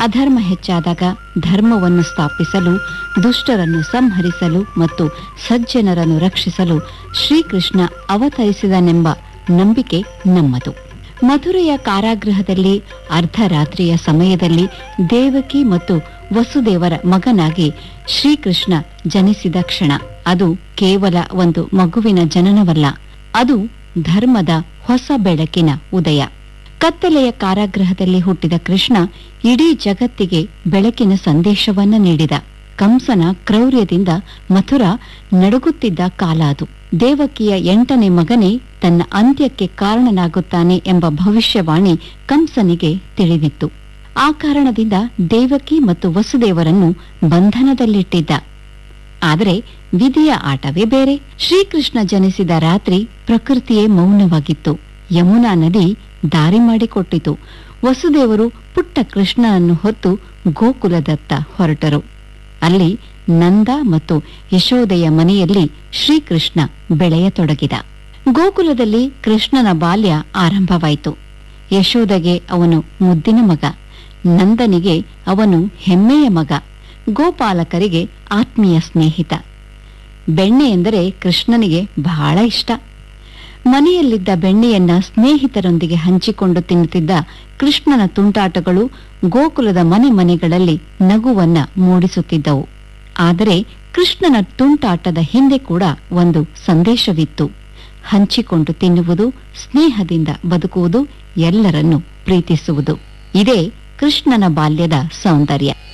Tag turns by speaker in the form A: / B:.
A: ಅಧರ್ಮ ಹೆಚ್ಚಾದಾಗ ಧರ್ಮವನ್ನು ಸ್ಥಾಪಿಸಲು ದುಷ್ಟರನ್ನು ಸಂಹರಿಸಲು ಮತ್ತು ಸಜ್ಜನರನ್ನು ರಕ್ಷಿಸಲು ಶ್ರೀಕೃಷ್ಣ ಅವತರಿಸಿದನೆಂಬ ನಂಬಿಕೆ ನಮ್ಮದು ಮಧುರೆಯ ಕಾರಾಗೃಹದಲ್ಲಿ ಅರ್ಧರಾತ್ರಿಯ ಸಮಯದಲ್ಲಿ ದೇವಕಿ ಮತ್ತು ವಸುದೇವರ ಮಗನಾಗಿ ಶ್ರೀಕೃಷ್ಣ ಜನಿಸಿದ ಕ್ಷಣ ಅದು ಕೇವಲ ಒಂದು ಮಗುವಿನ ಜನನವಲ್ಲ ಅದು ಧರ್ಮದ ಹೊಸ ಬೆಳಕಿನ ಉದಯ ಕತ್ತಲೆಯ ಕಾರಾಗೃಹದಲ್ಲಿ ಹುಟ್ಟಿದ ಕೃಷ್ಣ ಇಡೀ ಜಗತ್ತಿಗೆ ಬೆಳಕಿನ ಸಂದೇಶವನ್ನ ನೀಡಿದ ಕಂಸನ ಕ್ರೌರ್ಯದಿಂದ ಮಥುರ ನಡುಗುತ್ತಿದ್ದ ಕಾಲ ಅದು ದೇವಕಿಯ ಎಂಟನೇ ಮಗನೇ ತನ್ನ ಅಂತ್ಯಕ್ಕೆ ಕಾರಣನಾಗುತ್ತಾನೆ ಎಂಬ ಭವಿಷ್ಯವಾಣಿ ಕಂಸನಿಗೆ ತಿಳಿದಿತ್ತು ಆ ಕಾರಣದಿಂದ ದೇವಕಿ ಮತ್ತು ವಸುದೇವರನ್ನು ಬಂಧನದಲ್ಲಿಟ್ಟಿದ್ದ ಆದರೆ ವಿಧಿಯ ಆಟವೇ ಬೇರೆ ಶ್ರೀಕೃಷ್ಣ ಜನಿಸಿದ ರಾತ್ರಿ ಪ್ರಕೃತಿಯೇ ಮೌನವಾಗಿತ್ತು ಯಮುನಾ ನದಿ ದಾರಿ ಮಾಡಿಕೊಟ್ಟಿತು ವಸುದೇವರು ಪುಟ್ಟ ಕೃಷ್ಣನನ್ನು ಹೊತ್ತು ಗೋಕುಲದತ್ತ ಹೊರಟರು ಅಲ್ಲಿ ನಂದ ಮತ್ತು ಯಶೋದೆಯ ಮನೆಯಲ್ಲಿ ಶ್ರೀಕೃಷ್ಣ ಬೆಳೆಯತೊಡಗಿದ ಗೋಕುಲದಲ್ಲಿ ಕೃಷ್ಣನ ಬಾಲ್ಯ ಆರಂಭವಾಯಿತು ಯಶೋದೆಗೆ ಅವನು ಮುದ್ದಿನ ಮಗ ನಂದನಿಗೆ ಅವನು ಹೆಮ್ಮೆಯ ಮಗ ಗೋಪಾಲಕರಿಗೆ ಆತ್ಮೀಯ ಸ್ನೇಹಿತ ಬೆಣ್ಣೆ ಎಂದರೆ ಕೃಷ್ಣನಿಗೆ ಬಹಳ ಇಷ್ಟ ಮನೆಯಲ್ಲಿದ್ದ ಬೆಣ್ಣೆಯನ್ನ ಸ್ನೇಹಿತರೊಂದಿಗೆ ಹಂಚಿಕೊಂಡು ತಿನ್ನುತ್ತಿದ್ದ ಕೃಷ್ಣನ ತುಂಟಾಟಗಳು ಗೋಕುಲದ ಮನೆ ಮನೆಗಳಲ್ಲಿ ನಗುವನ್ನ ಮೂಡಿಸುತ್ತಿದ್ದವು ಆದರೆ ಕೃಷ್ಣನ ತುಂಟಾಟದ ಹಿಂದೆ ಕೂಡ ಒಂದು ಸಂದೇಶವಿತ್ತು ಹಂಚಿಕೊಂಡು ತಿನ್ನುವುದು ಸ್ನೇಹದಿಂದ ಬದುಕುವುದು ಎಲ್ಲರನ್ನು ಪ್ರೀತಿಸುವುದು ಇದೇ ಕೃಷ್ಣನ ಬಾಲ್ಯದ ಸೌಂದರ್ಯ